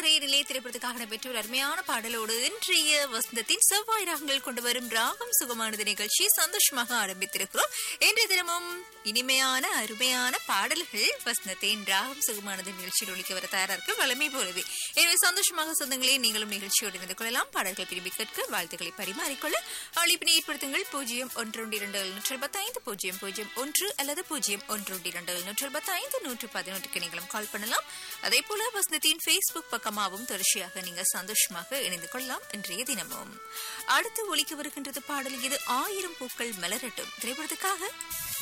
இதுவரை நிலைய திரைப்படத்துக்காக நடைபெற்ற ஒரு அருமையான பாடலோடு இன்றைய வசந்தத்தின் செவ்வாய் ராகங்கள் கொண்டு வரும் ராகம் சுகமானது நிகழ்ச்சி சந்தோஷமாக ஆரம்பித்திருக்கிறோம் இன்றைய தினமும் இனிமையான அருமையான பாடல்கள் வசந்தத்தின் ராகம் சுகமானது நிகழ்ச்சியில் ஒழிக்க வர தயாரா இருக்கு வளமை போலவே எனவே சந்தோஷமாக சொந்தங்களே நீங்களும் நிகழ்ச்சியோடு இணைந்து கொள்ளலாம் பாடல்கள் விரும்பி கேட்க வாழ்த்துக்களை பரிமாறிக்கொள்ள அழைப்பினை ஏற்படுத்துங்கள் பூஜ்ஜியம் ஒன்று ஒன்று இரண்டு நூற்றி ஐந்து பூஜ்ஜியம் பூஜ்ஜியம் ஒன்று அல்லது பூஜ்ஜியம் ஒன்று ஒன்று இரண்டு நூற்றி ஐந்து நூற்று பதினொன்றுக்கு நீங்களும் கால் பண்ணலாம் அதே போல வசந்தத்தின் ஃபேஸ்புக் பக்கமாகவும் தொடர்ச்சியாக நீங்கள் சந்தோஷமாக இணைந்து கொள்ளலாம் இன்றைய தினமும் அடுத்து ஒலிக்க வருகின்றது பாடல் இது ஆயிரம் பூக்கள் மலரட்டும் திரைப்படத்துக்காக